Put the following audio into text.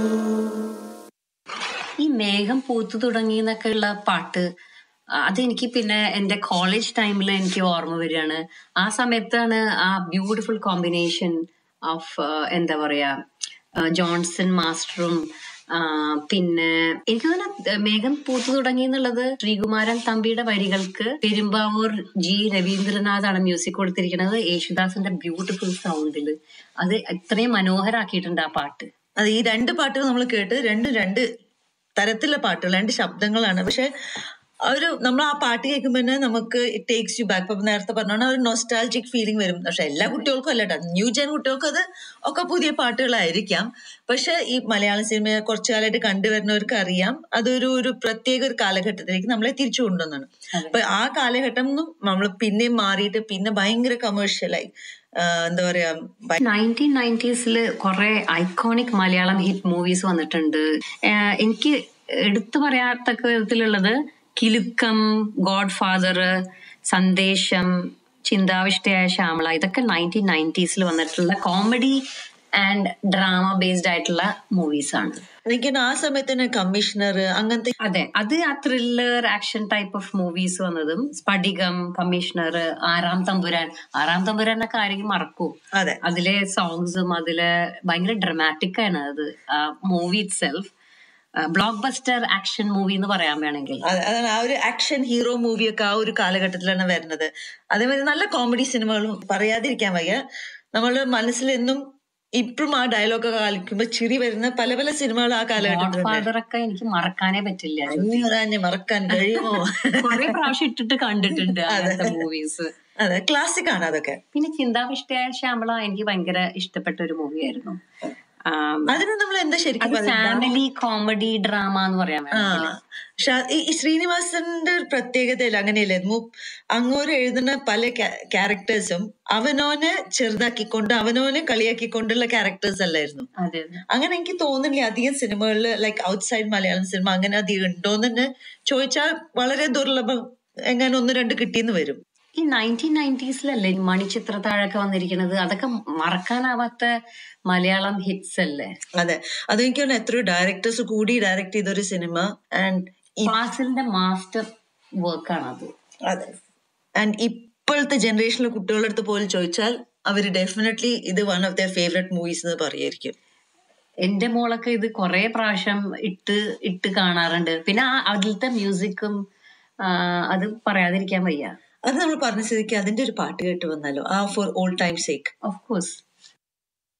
ഈ മേഘം പൂത്തു തുടങ്ങി എന്നൊക്കെ ഉള്ള പാട്ട് ആ, അതെനിക്ക് പിന്നെ എന്റെ കോളേജ് ടൈമിൽ എനിക്ക് ഓർമ്മ വരികയാണ് ആ സമയത്താണ് ആ ബ്യൂട്ടിഫുൾ കോമ്പിനേഷൻ ഓഫ് എന്താ പറയാ ആ, ജോൺസൺ മാസ്റ്ററും ആ, പിന്നെ എനിക്ക് തോന്നുന്നു മേഘം പൂത്തു തുടങ്ങി എന്നുള്ളത് ശ്രീകുമാരൻ തമ്പിയുടെ വരികൾക്ക് പെരുമ്പാവൂർ ജി രവീന്ദ്രനാഥാണ് മ്യൂസിക് കൊടുത്തിരിക്കുന്നത് യേശുദാസിന്റെ ബ്യൂട്ടിഫുൾ സൗണ്ടിൽ അത് ഇത്രയും മനോഹരാക്കിയിട്ടുണ്ട് ആ പാട്ട് അത് ഈ രണ്ട് പാട്ടുകൾ നമ്മൾ കേട്ട് രണ്ടും രണ്ട് തരത്തിലുള്ള പാട്ടുകൾ രണ്ട് ശബ്ദങ്ങളാണ് പക്ഷെ ഒരു നമ്മൾ ആ പാട്ട് കേൾക്കുമ്പോൾ തന്നെ നമുക്ക് ഇറ്റ് ടേക്സ് യു ബാക്ക് ഇപ്പം നേരത്തെ പറഞ്ഞോണ്ട് ഒരു നൊസ്റ്റാൾജിക് ഫീലിംഗ് വരും പക്ഷെ എല്ലാ കുട്ടികൾക്കും അല്ല കേട്ടോ ന്യൂ ജെൻ കുട്ടികൾക്കും അത് ഒക്കെ പുതിയ പാട്ടുകളായിരിക്കാം പക്ഷെ ഈ മലയാളം സിനിമ കുറച്ചു കാലമായിട്ട് കണ്ടുവരുന്നവർക്ക് അറിയാം അതൊരു ഒരു പ്രത്യേക ഒരു കാലഘട്ടത്തിലേക്ക് നമ്മളെ തിരിച്ചു കൊണ്ടുവന്നാണ് അതെ. അപ്പൊ ആ കാലഘട്ടം നമ്മൾ പിന്നെയും മാറിയിട്ട് പിന്നെ ഭയങ്കര കമേഴ്ഷ്യലായി എന്താ പറയാ ഭയ- നയൻറ്റീൻ നയൻറ്റീസില് കുറെ ഐക്കോണിക് മലയാളം ഹിറ്റ് മൂവീസ് വന്നിട്ടുണ്ട് ആഹ് എനിക്ക് എടുത്തു പറയാത്തക്ക വിധത്തിലുള്ളത് കിലുക്കം ഗോഡ് ഫാദർ സന്ദേശം ചിന്താവിഷ്ടയായ ശ്യാമള ഇതൊക്കെ നയൻറ്റീൻ നയൻറ്റീസിൽ വന്നിട്ടുള്ള കോമഡി ആൻഡ് ഡ്രാമ ബേസ്ഡ് ആയിട്ടുള്ള മൂവീസ് ആണ് എനിക്ക് തോന്നുന്നു ആ സമയത്ത് തന്നെ കമ്മീഷണർ അങ്ങനത്തെ അതെ അത് ആ thriller action type of movies വന്നതും സ്ഫടികം കമ്മീഷണർ ആറാം തമ്പുരാൻ ആറാം തമ്പുരാനൊക്കെ ആരെങ്കിലും മറക്കൂ അതെ അതിലെ സോങ്സും അതിലെ ഭയങ്കര ഡ്രമാറ്റിക് ആണ് അത് movie itself blockbuster action movie എന്ന് പറയാൻ വേണമെങ്കിൽ അതെ, അതാണ് ആ ഒരു ആക്ഷൻ ഹീറോ മൂവിയൊക്കെ ആ ഒരു കാലഘട്ടത്തിലാണ് വരുന്നത് അതേമാതിരി നല്ല കോമഡി സിനിമകളും പറയാതിരിക്കാൻ വയ്യ നമ്മളുടെ മനസ്സിൽ എന്നും ഇപ്പോഴും ആ ഡയലോഗ് ഒക്കെ കളിക്കുമ്പോ ചിരി വരുന്ന പല പല സിനിമകൾ ആ ഗോഡ് കാലഘട്ടത്തിൽ ഫാദർ ഒക്കെ എനിക്ക് മറക്കാനേ പറ്റില്ല അഞ്ഞൂറാഞ്ഞ് മറക്കാൻ കഴിയുമോ കുറെ പ്രാവശ്യം ഇട്ടിട്ട് കണ്ടിട്ടുണ്ട് അങ്ങനത്തെ മൂവീസ് അതെ ക്ലാസിക് ആണ് അതൊക്കെ പിന്നെ ചിന്താവിഷ്ടയായ ശ്യാമള എനിക്ക് ഭയങ്കര ഇഷ്ടപ്പെട്ട ഒരു മൂവിയായിരുന്നു അതിന് നമ്മൾ എന്താ ശരിക്കും അത് പറയുക? ഫാമിലി കോമഡി ഡ്രാമ എന്ന് പറയാൻ ആ വേണമെങ്കിൽ ഷാ- ഈ ഈ ശ്രീനിവാസന്റെ ഒരു പ്രത്യേകതയില്ല അങ്ങനെയല്ലേ മൂ- അങ്ങോര് എഴുതുന്ന പല ക്യാരക്ടേഴ്സും അവനോനെ ചെറുതാക്കിക്കൊണ്ട് അവനോനെ കളിയാക്കിക്കൊണ്ടുള്ള ക്യാരക്ടേഴ്സ് അല്ലായിരുന്നു അതെ അതെ അങ്ങനെ എനിക്ക് തോന്നുന്നില്ല അധികം സിനിമകളിൽ ലൈക്ക് ഔട്ട്സൈഡ് മലയാളം സിനിമ അങ്ങനെ അധികം ഉണ്ടോന്ന് തന്നെ ചോദിച്ചാൽ വളരെ ദുർലഭം എങ്ങനെ ഒന്ന് രണ്ട് കിട്ടിയെന്ന് വരും ഈ നയൻറ്റീൻ നയൻറ്റീസിലല്ലേ മണിച്ചിത്രത്താഴൊക്കെ വന്നിരിക്കുന്നത് അതൊക്കെ മറക്കാനാവാത്ത മലയാളം ഹിറ്റ്സ് അല്ലേ അതെ അത് എനിക്ക് തോന്നുന്നു എത്രയോ ഡയറക്ടേഴ്സ് കൂടി ഡയറക്ട് ചെയ്ത ഒരു സിനിമ ആൻഡ് ഫാസിലിന്റെ മാസ്റ്റർ വർക്കാണ് അത് അതെ ആൻഡ് ഇപ്പോഴത്തെ ജനറേഷനിലെ കുട്ടികളുടെ അടുത്ത് പോലും ചോദിച്ചാൽ അവർ ഡെഫിനറ്റ്ലി ഇത് one of their favourite movies എന്ന് പറയായിരിക്കും എന്റെ മോളൊക്കെ ഇത് കുറെ പ്രാവശ്യം ഇട്ട് ഇട്ട് കാണാറുണ്ട് പിന്നെ ആ അതിലത്തെ മ്യൂസിക്കും അത് പറയാതിരിക്കാൻ വയ്യ അത് നമ്മൾ പറഞ്ഞ സ്ഥിതിക്ക് അതിന്റെ ഒരു പാട്ട് കേട്ട് വന്നാലോ ആ for all time sake of course